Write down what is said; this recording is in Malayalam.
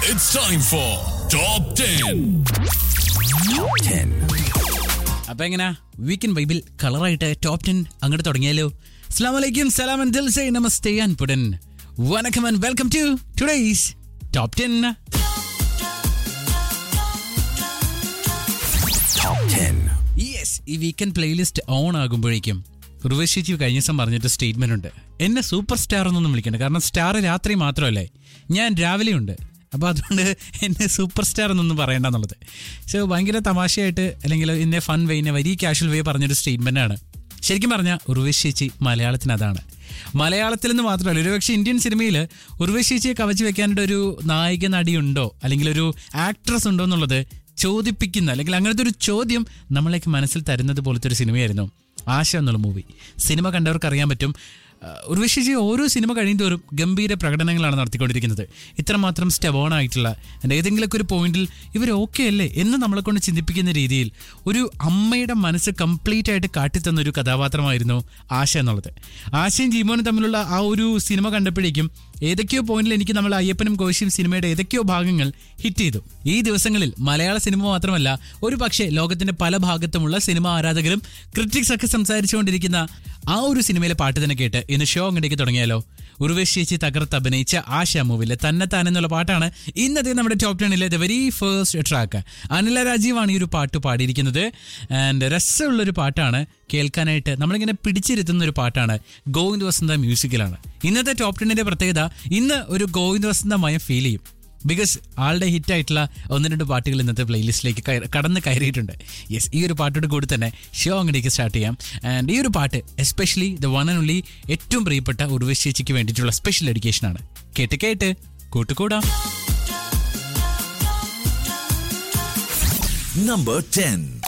It's time for Top 10. അപ്പൊ എങ്ങനാ വീക്കെൻഡ് വൈബിൽ കളറായിട്ട് ടോപ്പ് ടെൻ അങ്ങോട്ട് തുടങ്ങിയാലോ അസ്ലാം വലൈക്കും സലാം ദിൽ സേ നമസ്തേ ആൻഡ് പുടൻ vanakkam and welcome to today's top ten yes ഈ വീക്കെൻഡ് പ്ലേലിസ്റ്റ് ഓൺ ആകുമ്പോഴേക്കും ഉർവശിജി കഴിഞ്ഞ ദിവസം പറഞ്ഞിട്ട് സ്റ്റേറ്റ്മെന്റ് ഉണ്ട് എന്നെ സൂപ്പർ സ്റ്റാർ എന്നൊന്നും വിളിക്കണ്ട കാരണം സ്റ്റാർ രാത്രി മാത്രമല്ലേ ഞാൻ രാവിലെ ഉണ്ട് അപ്പോൾ അതുകൊണ്ട് എന്നെ സൂപ്പർ സ്റ്റാർ എന്നൊന്നും പറയണ്ടെന്നുള്ളത് സോ ഭയങ്കര തമാശയായിട്ട് അല്ലെങ്കിൽ എന്നെ ഫൺ വേ എന്നെ വരി കാഷ്വൽ വേ പറഞ്ഞൊരു സ്റ്റേറ്റ്മെന്റ് ആണ് ശരിക്കും പറഞ്ഞാൽ ഉർവശി ചേച്ചി മലയാളത്തിന് അതാണ് മലയാളത്തിൽ നിന്ന് മാത്രമല്ല ഒരുപക്ഷെ ഇന്ത്യൻ സിനിമയിൽ ഉർവശി ചേച്ചിയെ കവച്ച് വെക്കാനായിട്ട് ഒരു നായിക നടിയുണ്ടോ അല്ലെങ്കിൽ ഒരു ആക്ട്രസ് ഉണ്ടോ എന്നുള്ളത് ചോദിപ്പിക്കുന്ന അല്ലെങ്കിൽ അങ്ങനത്തെ ഒരു ചോദ്യം നമ്മളേക്ക് മനസ്സിൽ തരുന്നത് പോലത്തെ ഒരു സിനിമയായിരുന്നു ആശ എന്നുള്ള മൂവി സിനിമ കണ്ടവർക്ക് അറിയാൻ പറ്റും ഉർവശിജി ഓരോ സിനിമ കഴിയുന്തോറും ഗംഭീര പ്രകടനങ്ങളാണ് നടത്തിക്കൊണ്ടിരിക്കുന്നത് ഇത്രമാത്രം സ്റ്റെബോൺ ആയിട്ടുള്ള and ഏതെങ്കിലുമൊക്കെ ഒരു പോയിന്റിൽ ഇവർ ഓക്കെ അല്ലേ എന്ന് നമ്മളെ കൊണ്ട് ചിന്തിപ്പിക്കുന്ന രീതിയിൽ ഒരു അമ്മയുടെ മനസ്സ് കംപ്ലീറ്റ് ആയിട്ട് കാട്ടിത്തന്ന ഒരു കഥാപാത്രമായിരുന്നു ആശ എന്നുള്ളത് ആശയും ജീമോനും തമ്മിലുള്ള ആ ഒരു സിനിമ കണ്ടപ്പോഴേക്കും ഏതൊക്കെയോ പോയിന്റിൽ എനിക്ക് നമ്മൾ അയ്യപ്പനും കോശിയും സിനിമയുടെ ഏതൊക്കെയോ ഭാഗങ്ങൾ ഹിറ്റ് ചെയ്തു ഈ ദിവസങ്ങളിൽ മലയാള സിനിമ മാത്രമല്ല ഒരു പക്ഷേ ലോകത്തിന്റെ പല ഭാഗത്തുമുള്ള സിനിമ ആരാധകരും ക്രിറ്റിക്സ് ഒക്കെ സംസാരിച്ചുകൊണ്ടിരിക്കുന്ന ആ ഒരു സിനിമയിലെ പാട്ട് തന്നെ കേട്ട് ഇന്ന് ഷോ അങ്ങോട്ടേക്ക് തുടങ്ങിയാലോ ഉർവേശ് ചേച്ചി തകർത്ത് അഭിനയിച്ച ആശ മൂവിലെ തന്നെ താൻ എന്നുള്ള പാട്ടാണ് ഇന്നത്തെ നമ്മുടെ ടോപ്പ് ടെണിലെ the very first track Anila രാജീവാണ് ഈ ഒരു പാട്ട് പാടിയിരിക്കുന്നത് ആൻഡ് രസമുള്ളൊരു പാട്ടാണ് കേൾക്കാനായിട്ട് നമ്മളിങ്ങനെ പിടിച്ചിരുത്തുന്ന ഒരു പാട്ടാണ് ഗോവിന്ദ് വസന്ത മ്യൂസിക്കിലാണ് ഇന്നത്തെ ടോപ്പ് ടെന്നിന്റെ പ്രത്യേകത ഇന്ന് ഒരു ഗോവിന്ദ് വസന്തമയം ഫീൽ ചെയ്യും ബിക്കോസ് ആളുടെ ഹിറ്റ് ആയിട്ടുള്ള ഒന്ന് രണ്ട് പാട്ടുകൾ ഇന്നത്തെ പ്ലേലിസ്റ്റിലേക്ക് കയറി- കടന്ന് കയറിയിട്ടുണ്ട് യെസ് ഈ ഒരു പാട്ടോട് കൂടി തന്നെ ഷോ അങ്ങോട്ടേക്ക് സ്റ്റാർട്ട് ചെയ്യാം ആൻഡ് ഈ ഒരു പാട്ട് especially the one and only ഏറ്റവും പ്രിയപ്പെട്ട ഉർവശേച്ചിക്ക് വേണ്ടിയിട്ടുള്ള സ്പെഷ്യൽ എഡ്യൂക്കേഷൻ ആണ് കേട്ട് കേട്ട് കൂട്ടുകൂടാം Number 10.